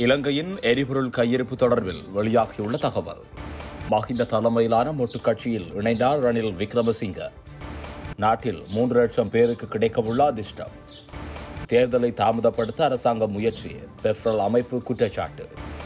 இலங்கையின் எரிபொருள் கையிருப்பு தொடர்பில் வெளியாகியுள்ள தகவல் மஹிந்த தலைமையிலான மொட்டு கட்சியில் இணைந்தார் ரணில் விக்ரமசிங்க நாட்டில் மூன்று லட்சம் பேருக்கு கிடைக்கவுள்ள அதிர்ஷ்டம் தேர்தலை தாமதப்படுத்த அரசாங்க முயற்சி பெப்ரல் அமைப்பு குற்றச்சாட்டு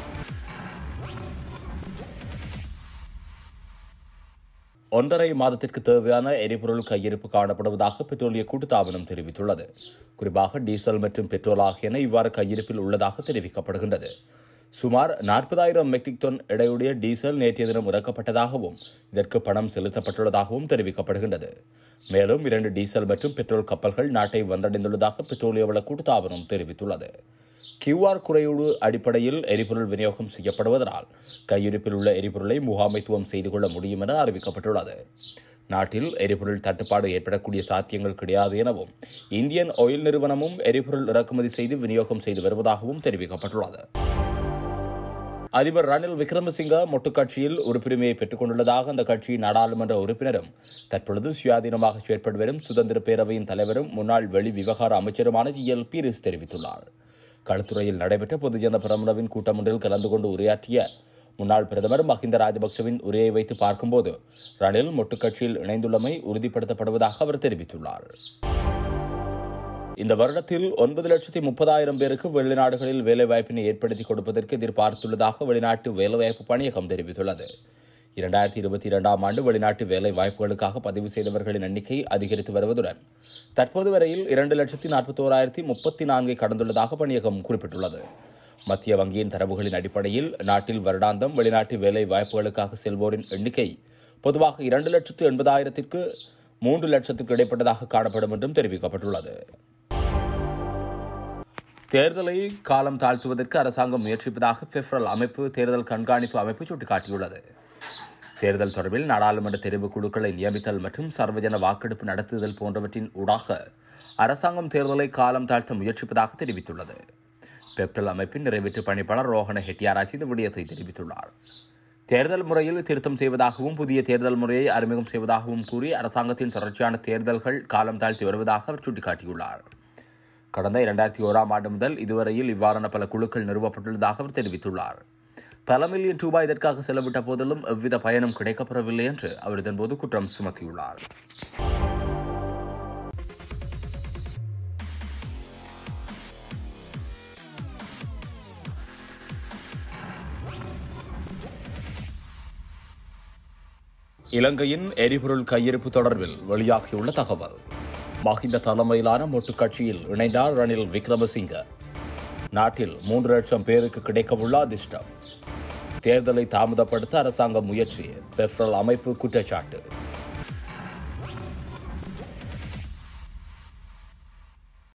ஒன்றரை மாதத்திற்கு தேவையான எரிபொருள் கையிருப்பு காணப்படுவதாக பெட்ரோலிய கூட்டுத்தாபனம் தெரிவித்துள்ளது குறிப்பாக டீசல் மற்றும் பெட்ரோல் ஆகியன இவ்வாறு கையிருப்பில் உள்ளதாக தெரிவிக்கப்படுகின்றது சுமார் நாற்பதாயிரம் மெட்ரிக் டன் எடையுடைய டீசல் நேற்றைய தினம் இறக்கப்பட்டதாகவும் இதற்கு பணம் செலுத்தப்பட்டுள்ளதாகவும் தெரிவிக்கப்படுகின்றது மேலும் இரண்டு டீசல் மற்றும் பெட்ரோல் கப்பல்கள் நாட்டை வந்தடைந்துள்ளதாக பெட்ரோலிய வள கூட்டுத்தாபனம் தெரிவித்துள்ளது கியூஆர் குறையோடு அடிப்படையில் எரிபொருள் விநியோகம் செய்யப்படுவதனால் கையிருப்பில் உள்ள எரிபொருளை முகாமைத்துவம் செய்து கொள்ள முடியும் என அறிவிக்கப்பட்டுள்ளது நாட்டில் எரிபொருள் தட்டுப்பாடு ஏற்படக்கூடிய சாத்தியங்கள் கிடையாது எனவும் இந்தியன் ஆயில் நிறுவனமும் எரிபொருள் இறக்குமதி செய்து விநியோகம் செய்து வருவதாகவும் தெரிவிக்கப்பட்டுள்ளது அதிபர் ரணில் விக்ரமசிங்க மொட்டு கட்சியில் உறுப்பினரையை பெற்றுக் கொண்டுள்ளதாக அந்த கட்சியின் நாடாளுமன்ற உறுப்பினரும் தற்பொழுது சுயாதீனமாக செயற்பட்டு வரும் சுதந்திர பேரவையின் தலைவரும் முன்னாள் வெளி விவகார அமைச்சருமான ஜி எல் பீரிஸ் தெரிவித்துள்ளார் களுத்துறையில் நடைபெற்ற பொதுஜன பிரமுனவின் கூட்டம் ஒன்றில் கலந்து கொண்டு உரையாற்றிய முன்னாள் பிரதமர் மஹிந்த ராஜபக்சவின் உரையை வைத்து பார்க்கும்போது ரணில் மொட்டு கட்சியில் இணைந்துள்ளமை உறுதிப்படுத்தப்படுவதாக அவர் தெரிவித்துள்ளார் இந்த வருடத்தில் ஒன்பது லட்சத்தி முப்பதாயிரம் பேருக்கு வெளிநாடுகளில் வேலைவாய்ப்பினை ஏற்படுத்தி கொடுப்பதற்கு எதிர்பார்த்துள்ளதாக வெளிநாட்டு வேலைவாய்ப்பு பணியகம் தெரிவித்துள்ளது இரண்டாயிரத்தி இருபத்தி இரண்டாம் ஆண்டு வெளிநாட்டு வேலை வாய்ப்புகளுக்காக பதிவு செய்தவர்களின் எண்ணிக்கை அதிகரித்து வருவதுடன் தற்போது வரையில் இரண்டு லட்சத்தி நாற்பத்தோராயிரத்தி முப்பத்தி நான்கை கடந்துள்ளதாக பணியகம் குறிப்பிட்டுள்ளது மத்திய வங்கியின் தரவுகளின் அடிப்படையில் நாட்டில் வருடாந்தம் வெளிநாட்டு வேலை வாய்ப்புகளுக்காக செல்வோரின் எண்ணிக்கை பொதுவாக இரண்டு லட்சத்து எண்பதாயிரத்திற்கு மூன்று லட்சத்துக்கு இடைப்பட்டதாக காணப்படும் என்றும் தெரிவிக்கப்பட்டுள்ளது தேர்தலை காலம் தாழ்த்துவதற்கு அரசாங்கம் முயற்சிப்பதாக பெப்ரல் அமைப்பு தேர்தல் கண்காணிப்பு அமைப்பு சுட்டிக்காட்டியுள்ளது தேர்தல் தொடர்பில் நாடாளுமன்ற தெரிவு குழுக்களை நியமித்தல் மற்றும் சர்வஜன வாக்கெடுப்பு நடத்துதல் போன்றவற்றின் ஊடாக அரசாங்கம் தேர்தலை காலம் தாழ்த்த முயற்சிப்பதாக தெரிவித்துள்ளது பெப்ரல் அமைப்பின் நிறைவேற்று பணிப்பாளர் ரோஹன ஹெட்டியாராஜ் இந்த விடயத்தை தெரிவித்துள்ளார் தேர்தல் முறையில் திருத்தம் செய்வதாகவும் புதிய தேர்தல் முறையை அறிமுகம் செய்வதாகவும் கூறி அரசாங்கத்தின் தொடர்ச்சியான தேர்தல்கள் காலம் தாழ்த்தி வருவதாக அவர் சுட்டிக்காட்டியுள்ளார் கடந்த இரண்டாயிரத்தி ஓராம் ஆண்டு முதல் இதுவரையில் இவ்வாறான பல குழுக்கள் நிறுவப்பட்டுள்ளதாக அவர் தெரிவித்துள்ளார் பல மில்லியன் ரூபாய் இதற்காக செலவிட்ட போதிலும் எவ்வித பயனும் கிடைக்கப்பெறவில்லை என்று அவர் இதன்போது குற்றம் சுமத்தியுள்ளார் இலங்கையின் எரிபொருள் கையிருப்பு தொடர்பில் வெளியாகியுள்ள தகவல் மஹிந்த தலைமையிலான மொட்டு கட்சியில் இணைந்தார் ரணில் விக்ரமசிங்க நாட்டில் மூன்று லட்சம் பேருக்கு கிடைக்கவுள்ள அதிர்ஷ்டம் தேர்தலை தாமதப்படுத்த அரசாங்க முயற்சி பெப்ரல் அமைப்பு குற்றச்சாட்டு